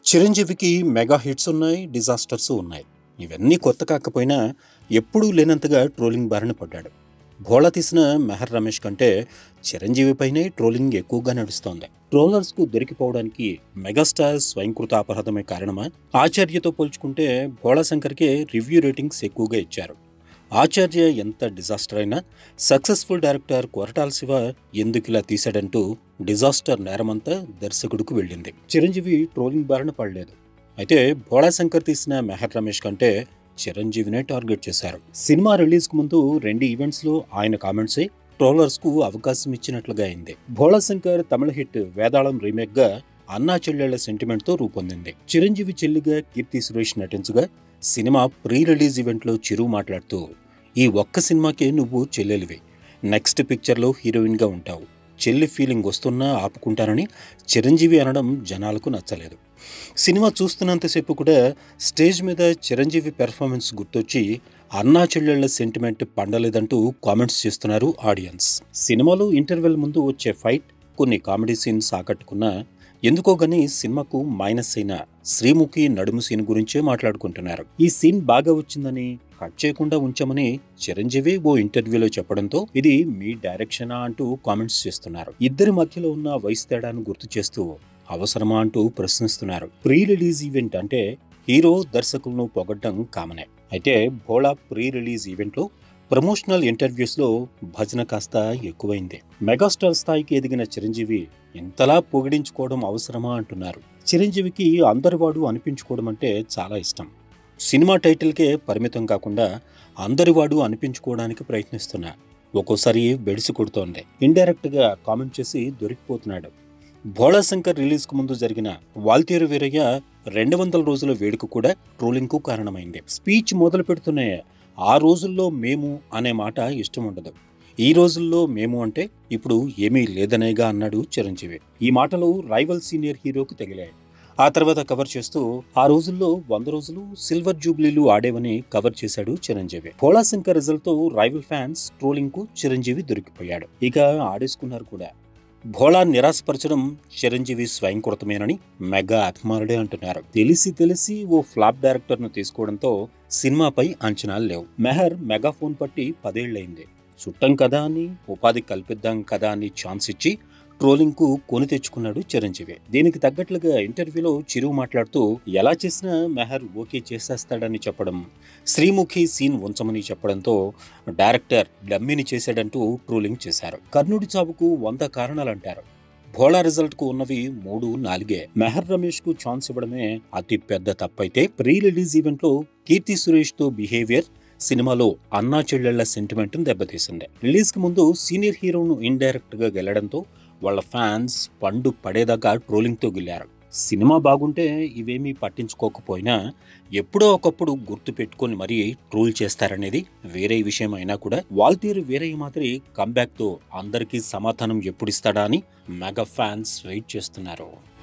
చిరంజీవికి mega hits ఉన్నాయి disasters ఉన్నాయి ఇవన్నీ కొత్త కాకపోయినా ఎప్పుడూ లేనంతగా ట్రోలింగ్ బారిన పడ్డాడు భోళా తీసిన మెహర్ రమేష్ కంటే చిరంజీవి పైనే ట్రోలింగ్ ఎక్కువగా నడుస్తోంది ట్రోలర్స్ కు దొరికిపోవడానికి మెగాస్టార్ స్వయంకృత అపరాధమే కారణమా ఆచార్యతో పోల్చుకుంటే భోళా శంకర్కే రివ్యూ రేటింగ్స్ ఎక్కువగా ఇచ్చారు ఆచార్య ఎంత డిజాస్టర్ అయినా సక్సెస్ఫుల్ డైరెక్టర్ కొరటాల శివ ఎందుకు ఇలా తీశాడంటూ డిజాస్టర్ నేరమంతా దర్శకుడికి వెళ్ళింది చిరంజీవి ట్రోలింగ్ బారిన పడలేదు అయితే భోళా శంకర్ తీసిన మెహర్ రమేష్ కంటే చిరంజీవినే టార్గెట్ చేశారు సినిమా రిలీజ్ కు ముందు రెండు ఈవెంట్స్ లో ఆయన కామెంట్సే ట్రోలర్స్ కు అవకాశం ఇచ్చినట్లుగా అయింది భోళా శంకర్ తమిళ హిట్ వేదాళం రీమేక్ గా అన్నా చెల్లెళ్ల సెంటిమెంట్ తో రూపొందింది చిరంజీవి చెల్లిగా కీర్తి సురేష్ నటించగా సినిమా ప్రీ రిలీజ్ ఈవెంట్లో చిరు మాట్లాడుతూ ఈ ఒక్క సినిమాకే నువ్వు చెల్లెలివి నెక్స్ట్ పిక్చర్లో హీరోయిన్గా ఉంటావు చెల్లి ఫీలింగ్ వస్తున్నా ఆపుకుంటానని చిరంజీవి అనడం జనాలకు నచ్చలేదు సినిమా చూస్తున్నంతసేపు కూడా స్టేజ్ మీద చిరంజీవి పెర్ఫార్మెన్స్ గుర్తొచ్చి అన్నా చెల్లెళ్ల సెంటిమెంట్ పండలేదంటూ కామెంట్స్ చేస్తున్నారు ఆడియన్స్ సినిమాలో ఇంటర్వెల్ ముందు వచ్చే ఫైట్ కొన్ని కామెడీ సీన్స్ ఆకట్టుకున్నా ఎందుకో గాని సినిమాకు మైనస్ అయిన శ్రీముఖి నడుము సీన్ గురించే మాట్లాడుకుంటున్నారు ఈ సీన్ బాగా వచ్చిందని కట్ చేయకుండా ఉంచామని చిరంజీవి ఓ ఇంటర్వ్యూలో చెప్పడంతో ఇది మీ డైరెక్షనా అంటూ కామెంట్స్ చేస్తున్నారు ఇద్దరి మధ్యలో ఉన్న వయసు తేడాను గుర్తు చేస్తూ అవసరమా అంటూ ప్రశ్నిస్తున్నారు ప్రీ రిలీజ్ ఈవెంట్ అంటే హీరో దర్శకులను పొగడ్డం కామనే అయితే భోళా ప్రీ రిలీజ్ ఈవెంట్లో ప్రమోషనల్ ఇంటర్వ్యూస్లో భజన కాస్త ఎక్కువైంది మెగాస్టార్ స్థాయికి ఎదిగిన చిరంజీవి ఇంతలా పొగిడించుకోవడం అవసరమా అంటున్నారు చిరంజీవికి అందరివాడు అనిపించుకోవడం అంటే చాలా ఇష్టం సినిమా టైటిల్కే పరిమితం కాకుండా అందరివాడు అనిపించుకోవడానికి ప్రయత్నిస్తున్నా ఒక్కోసారి బెడిసి కొడుతోంది ఇండైరెక్ట్ గా కామెంట్ చేసి దొరికిపోతున్నాడు భోళాశంకర్ రిలీజ్ కు ముందు జరిగిన వాల్తేరు వీరయ్య రెండు వందల రోజుల వేడుక కూడా ట్రోలింగ్ కు కారణమైంది స్పీచ్ మొదలు పెడుతూనే ఆ రోజుల్లో మేము అనే మాట ఇష్టం ఉండదు ఈ రోజుల్లో మేము అంటే ఇప్పుడు ఏమీ లేదనేగా అన్నాడు చిరంజీవి ఈ మాటలు రైవల్ సీనియర్ హీరోకు తగిలాయి ఆ తర్వాత కవర్ చేస్తూ ఆ రోజుల్లో వంద రోజులు సిల్వర్ జూబ్లీలు ఆడేవని కవర్ చేశాడు చిరంజీవి భోళాశంకర్ రిజల్ట్ తో రైవల్ ఫ్యాన్స్ ట్రోలింగ్ కు చిరంజీవి దొరికిపోయాడు ఇక ఆడేసుకున్నారు కూడా భోళా నిరాశపరచడం చిరంజీవి స్వయం కృతమేనని మెగా అభిమానుడే అంటున్నారు తెలిసి తెలిసి ఓ ఫ్లాప్ డైరెక్టర్ ను తీసుకోవడంతో సినిమాపై అంచనాలు లేవు మెహర్ మెగాఫోన్ పట్టి పదేళ్లైంది చుట్టం కదా అని ఉపాధి కల్పిద్దాం కదా అని ఛాన్స్ ఇచ్చి ట్రోలింగ్ కు కొని తెచ్చుకున్నాడు చిరంజీవి దీనికి తగ్గట్లుగా ఇంటర్వ్యూలో చిరు మాట్లాడుతూ ఎలా చేసినా మెహర్ ఓకే చేసేస్తాడని చెప్పడం శ్రీముఖి సీన్ ఉంచమని చెప్పడంతో డైరెక్టర్ డమ్మిని చేశాడంటూ ట్రోలింగ్ చేశారు కర్ణుడి చావుకు వంద కారణాలంటారు భోళా రిజల్ట్ కు ఉన్నవి మూడు నాలుగే మెహర్ రమేష్ కు ఛాన్స్ ఇవ్వడమే అతి పెద్ద తప్పైతే ప్రీ రిలీజ్ ఈవెంట్ లో కీర్తి సురేష్ తో బిహేవియర్ సినిమాలో అన్నా చెల్లెళ్ల సెంటిమెంట్ దెబ్బతీసింది రిలీజ్ కి ముందు సీనియర్ హీరోను ఇండైరెక్ట్ గా గెలడంతో వాళ్ళ ఫ్యాన్స్ పండు పడేదాకా ట్రోలింగ్తో గిల్లారు సినిమా బాగుంటే ఇవేమీ పట్టించుకోకపోయినా ఎప్పుడో ఒకప్పుడు గుర్తు పెట్టుకొని మరీ ట్రోల్ చేస్తారనేది వేరే విషయం అయినా కూడా వాల్తీరు వేరే మాదిరి కంబ్యాక్తో అందరికీ సమాధానం ఎప్పుడిస్తాడా అని మెగా ఫ్యాన్స్ వెయిట్ చేస్తున్నారు